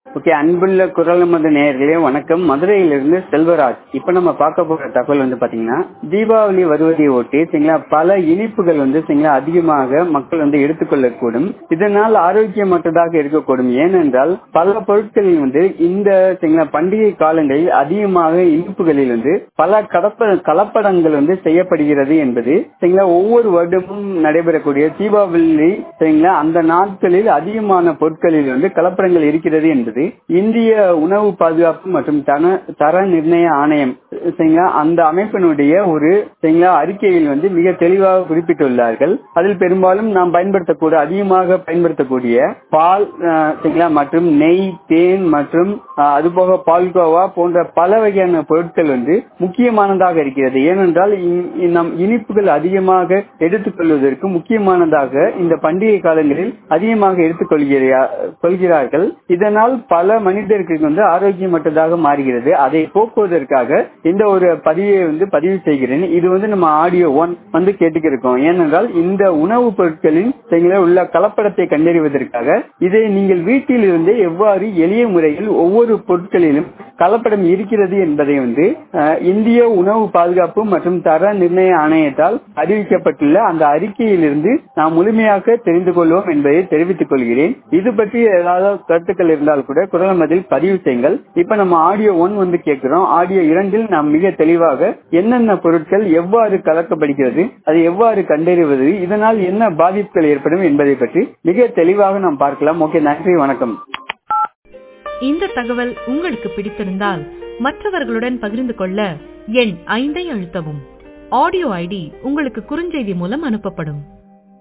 okay அன்புள்ள குரல் நமது நேயர்களே வணக்கம் மதுரையிலிருந்து செல்வராஜ் இப்ப நம்ம பார்க்க போற தகவல் வந்து பாத்தீங்கன்னா தீபாவளி வருவதை ஒட்டி சரிங்களா பல இனிப்புகள் வந்து சரிங்களா அதிகமாக மக்கள் வந்து எடுத்துக்கொள்ளக்கூடும் இதனால் ஆரோக்கியமற்றதாக இருக்கக்கூடும் ஏனென்றால் பல பொருட்களில் வந்து இந்த சரிங்களா பண்டிகை காலங்களில் அதிகமாக இனிப்புகளில் வந்து பல கலப்ப கலப்படங்கள் வந்து செய்யப்படுகிறது என்பது சரிங்களா ஒவ்வொரு வருடமும் நடைபெறக்கூடிய தீபாவளி சரிங்களா அந்த நாட்களில் அதிகமான பொருட்களில் வந்து கலப்படங்கள் இருக்கிறது என்பது இந்திய உணவு பாதுகாப்பு மற்றும் தன- தர நிர்ணய ஆணையம் சரிங்களா அந்த அமைப்பினுடைய ஒரு சரிங்களா அறிக்கையில் வந்து மிக தெளிவாக குறிப்பிட்டுள்ளார்கள் அதில் பெரும்பாலும் நாம் பயன்படுத்தக்கூடிய அதிகமாக பயன்படுத்தக்கூடிய பால் அஹ், சரிங்களா மற்றும் நெய் தேன் மற்றும் அஹ், அதுபோக பால்கோவா போன்ற பல வகையான பொருட்கள் வந்து முக்கியமானதாக இருக்கிறது ஏனென்றால் இ- இ- நம் இனிப்புகள் அதிகமாக எடுத்துக்கொள்வதற்கு முக்கியமானதாக இந்த பண்டிகை காலங்களில் அதிகமாக எடுத்துக்கொள்கிறா- கொள்கிறார்கள் இதனால் பல மனிதர்களுக்கு வந்து ஆரோக்கியமற்றதாக மாறுகிறது அதை போக்குவதற்காக இந்த ஒரு பதிவை வந்து பதிவு செய்கிறேன் இது வந்து நம்ம ஆடியோ ஒன் வந்து கேட்டுக்கிருக்கோம் ஏனென்றால் இந்த உணவுப் பொருட்களின் சரிங்களா, உள்ள கலப்படத்தை கண்டறிவதற்காக இதை நீங்கள் வீட்டில் இருந்தே எவ்வாறு எளிய முறையில் ஒவ்வொரு பொருட்களிலும் கலப்படம் இருக்கிறது என்பதை வந்து அஹ், இந்திய உணவு பாதுகாப்பு மற்றும் தர நிர்ணய ஆணையத்தால் அறிவிக்கப்பட்டுள்ள அந்த அறிக்கையிலிருந்து நாம் முழுமையாக தெரிந்து கொள்வோம் என்பதை தெரிவித்துக் கொள்கிறேன் இது பற்றி ஏதாவது கருத்துக்கள் இருந்தால் கூட குரல் மதில் பதிவு செய்யுங்கள் இப்ப நம்ம ஆடியோ ஒன் வந்து கேட்கிறோம் ஆடியோ இரண்டில் நாம் மிக தெளிவாக என்னென்ன பொருட்கள் எவ்வாறு கலக்கப்படுகிறது அதை எவ்வாறு கண்டறிவது இதனால் என்ன பாதிப்புகள் ஏற்படும் என்பதை பற்றி மிக தெளிவாக நாம் பார்க்கலாம் ஓகே நன்றி வணக்கம் இந்த தகவல் உங்களுக்கு பிடித்திருந்தால் மற்றவர்களுடன் பகிர்ந்து கொள்ள எண் ஐந்தை அழுத்தவும் ஆடியோ ஐடி உங்களுக்கு குறுஞ்செய்தி மூலம் அனுப்பப்படும்